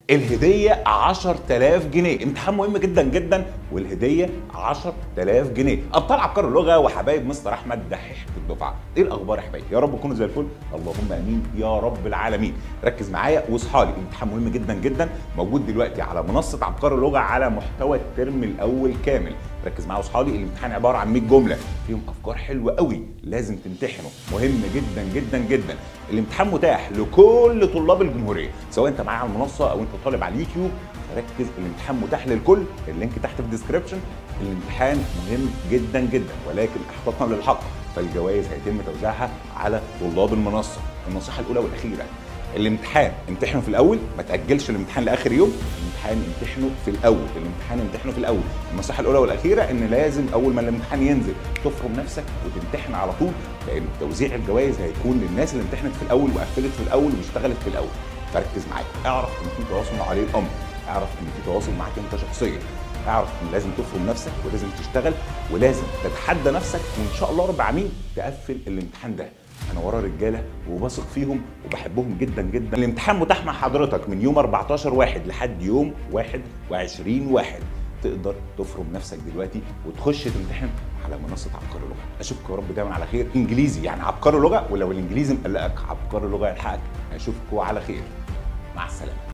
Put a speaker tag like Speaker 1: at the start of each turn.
Speaker 1: الهديه 10000 جنيه امتحان مهم جدا جدا والهديه 10000 جنيه ابطال عبقر اللغه وحبايب مستر احمد دحيح الدفعه ايه الاخبار يا حبايبي يا رب تكونوا زي الفل اللهم امين يا رب العالمين ركز معايا واصحى لي امتحان مهم جدا جدا موجود دلوقتي على منصه عبقر اللغه على محتوى الترم الاول كامل ركز معايا واصحى لي الامتحان عباره عن 100 جمله فيهم افكار حلوه قوي لازم تمتحنه مهم جدا جدا جدا الامتحان متاح لكل طلاب الجمهوريه سواء انت معايا على المنصه او انت طالب على اليوتيوب ركز الامتحان متاح للكل اللينك تحت في الديسكربشن الامتحان مهم جدا جدا ولكن احقاقا للحق فالجوائز هيتم توزيعها على طلاب المنصه النصيحه الاولى والاخيره الامتحان امتحنه في الاول ما تاجلش الامتحان لاخر يوم الامتحان امتحنه في الاول الامتحان امتحنه في الاول النصيحه الاولى والاخيره ان لازم اول ما الامتحان ينزل تفرم نفسك وتمتحن على طول لان توزيع الجوائز هيكون للناس اللي امتحنت في الاول وقفلت في الاول واشتغلت في الاول فركز معايا اعرف ان في تواصل مع ولي الامر اعرف ان في تواصل معاك انت شخصيا اعرف ان لازم تفرم نفسك ولازم تشتغل ولازم تتحدى نفسك وان شاء الله رب العالمين تقفل الامتحان ده انا ورا رجاله وبثق فيهم وبحبهم جدا جدا الامتحان متاح مع حضرتك من يوم 14 واحد لحد يوم 21 واحد تقدر تفرم نفسك دلوقتي وتخش تمتحن على منصه عبقري لغه اشوفكم يا رب دايما على خير انجليزي يعني عبقري لغه ولو الانجليزي مقلقك عبقري لغه يلحقك اشوفكم على خير مع السلامه